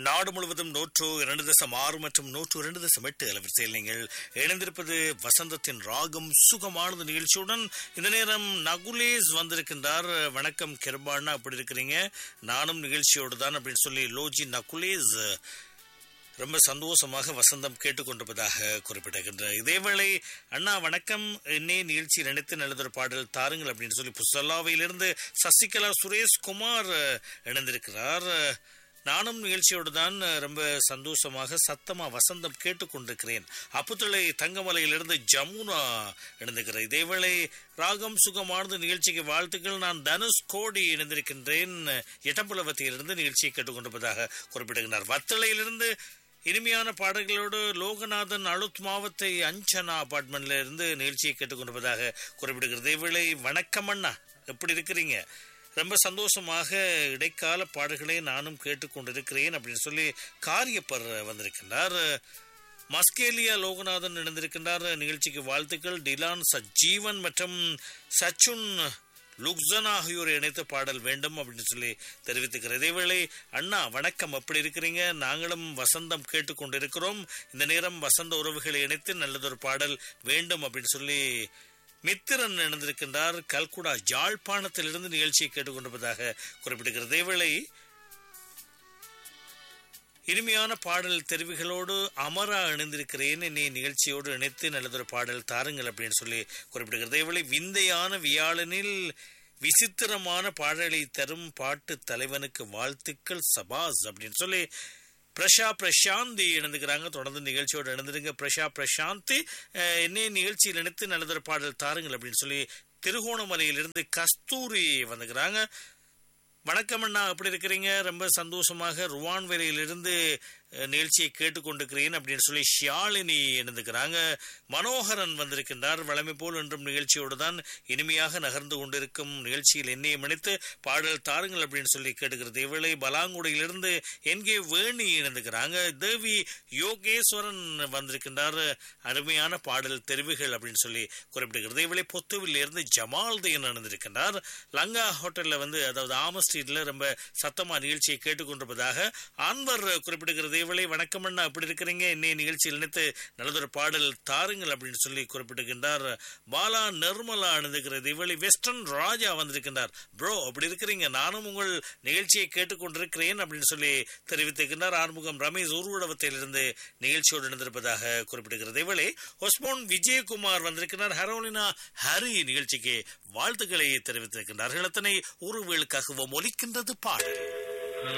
நாடு முழுவதும் நூற்று இரண்டு தசம் ஆறு மற்றும் நூற்று இரண்டு தசம் எட்டு அலைவரிசையில் நீங்கள் இணைந்திருப்பது வசந்தத்தின் ராகம் சுகமானது நிகழ்ச்சியுடன் இந்த நேரம் நகுலேஸ் வந்திருக்கின்றார் வணக்கம் கிருபாண்ணா அப்படி இருக்கிறீங்க நானும் நிகழ்ச்சியோடு தான் அப்படின்னு சொல்லி லோஜி நகுலேஸ் ரொம்ப சந்தோஷமாக வசந்தம் கேட்டுக்கொண்டிருப்பதாக குறிப்பிட்டிருக்கின்ற இதேவேளை அண்ணா வணக்கம் என்னே நிகழ்ச்சி நினைத்து நல்லதொரு பாடல் தாருங்கள் அப்படின்னு சொல்லி புசல்லாவையிலிருந்து சசிகலா சுரேஷ்குமார் இணைந்திருக்கிறார் நானும் நிகழ்ச்சியோடு தான் ரொம்ப சந்தோஷமாக சத்தமா வசந்தம் கேட்டுக்கொண்டிருக்கிறேன் அப்புத்தளை தங்கமலையிலிருந்து ஜமுனா இணைந்திருக்கிறேன் இதேவேளை ராகம் சுகமானது நிகழ்ச்சிக்கு வாழ்த்துக்கள் நான் தனுஷ் கோடி இணைந்திருக்கின்றேன் எட்டம்புலவத்தியிலிருந்து நிகழ்ச்சியை கேட்டுக்கொண்டிருப்பதாக குறிப்பிடுகிறார் வத்தளையிலிருந்து இனிமையான பாடல்களோடு லோகநாதன் அழுத் மாவத்தை அஞ்சனா அபார்ட்மெண்ட்ல இருந்து நிகழ்ச்சியை கேட்டுக்கொண்டிருப்பதாக குறிப்பிடுகிறது இவ்வேளை வணக்கம் அண்ணா எப்படி இருக்கிறீங்க ரொம்ப சந்தோஷமாக இடைக்கால பாடல்களை நானும் கேட்டுக்கொண்டிருக்கிறேன் அப்படின்னு சொல்லி காரியப்பர் வந்திருக்கின்றார் மஸ்கேலியா லோகநாதன் இணைந்திருக்கின்றார் நிகழ்ச்சிக்கு வாழ்த்துக்கள் டிலான் சஜீவன் மற்றும் சச்சுன் லுக்சன் ஆகியோர் இணைத்த பாடல் வேண்டும் அப்படின்னு சொல்லி தெரிவித்துக்கிறார் இதேவேளை அண்ணா வணக்கம் எப்படி இருக்கிறீங்க நாங்களும் வசந்தம் கேட்டுக்கொண்டிருக்கிறோம் இந்த நேரம் வசந்த உறவுகளை இணைத்து நல்லதொரு பாடல் வேண்டும் அப்படின்னு சொல்லி மித்திரன் இணைந்திருக்கின்றார் கல்குடா ஜாழ்ப்பாணத்திலிருந்து நிகழ்ச்சியை கேட்டுக்கொண்டிருப்பதாக குறிப்பிடுகிறது இதேவேளை இனிமையான பாடல் தெரிவுகளோடு அமரா இணைந்திருக்கிறேன் என்னை நிகழ்ச்சியோடு இணைத்து நல்லதொரு பாடல் தாருங்கள் அப்படின்னு சொல்லி குறிப்பிடுகிறது இதேவேளை விந்தையான வியாழனில் விசித்திரமான பாடலை தரும் பாட்டு தலைவனுக்கு வாழ்த்துக்கள் சபாஸ் அப்படின்னு சொல்லி பிரஷா பிரசாந்தி இணைந்துக்கிறாங்க தொடர்ந்து நிகழ்ச்சியோடு இணைந்துருங்க பிரஷா பிரசாந்தி என்ன நிகழ்ச்சியில் இணைத்து நல்லதொரு பாடல் தாருங்கள் அப்படின்னு சொல்லி திருகோணமலையிலிருந்து கஸ்தூரி வந்துக்கிறாங்க வணக்கம் அண்ணா எப்படி இருக்கிறீங்க ரொம்ப சந்தோஷமாக ருவான் வேலையிலிருந்து நிகழ்ச்சியை கேட்டுக்கொண்டிருக்கிறேன் அப்படின்னு சொல்லி ஷியாலினி இணைந்துக்கிறாங்க மனோகரன் வந்திருக்கின்றார் வளமை போல் என்றும் நிகழ்ச்சியோடு தான் இனிமையாக நகர்ந்து கொண்டிருக்கும் நிகழ்ச்சியில் என்னையும் இணைத்து பாடல் தாருங்கள் அப்படின்னு சொல்லி கேட்டுக்கிறது இவளை பலாங்குடியிலிருந்து என்கே வேணி இணைந்துக்கிறாங்க தேவி யோகேஸ்வரன் வந்திருக்கின்றார் அருமையான பாடல் தெரிவுகள் அப்படின்னு சொல்லி குறிப்பிடுகிறது இவளை பொத்துவில் இருந்து ஜமால்தீன் இணைந்திருக்கின்றார் லங்கா ஹோட்டல்ல வந்து அதாவது ஆம ஸ்ட்ரீட்ல ரொம்ப சத்தமா நிகழ்ச்சியை கேட்டுக்கொண்டிருப்பதாக அன்வர் குறிப்பிடுகிறது இவளை வணக்கம் அண்ணா அப்படி இருக்கிறீங்க இன்னைய நிகழ்ச்சியில் இணைத்து நல்லதொரு பாடல் தாருங்கள் அப்படின்னு சொல்லி குறிப்பிடுகின்றார் பாலா நிர்மலா அணிந்துகிறது இவளை வெஸ்டர்ன் ராஜா வந்திருக்கின்றார் ப்ரோ அப்படி இருக்கிறீங்க நானும் உங்கள் நிகழ்ச்சியை கேட்டுக்கொண்டிருக்கிறேன் அப்படின்னு சொல்லி தெரிவித்திருக்கின்றார் ஆறுமுகம் ரமேஷ் ஊர்வலவத்திலிருந்து நிகழ்ச்சியோடு இணைந்திருப்பதாக குறிப்பிடுகிறது இவளை ஒஸ்மோன் விஜயகுமார் வந்திருக்கிறார் ஹரோலினா ஹரி நிகழ்ச்சிக்கு வாழ்த்துக்களை தெரிவித்திருக்கின்றார்கள் அத்தனை உறவுகளுக்காகவும் ஒலிக்கின்றது பாடல்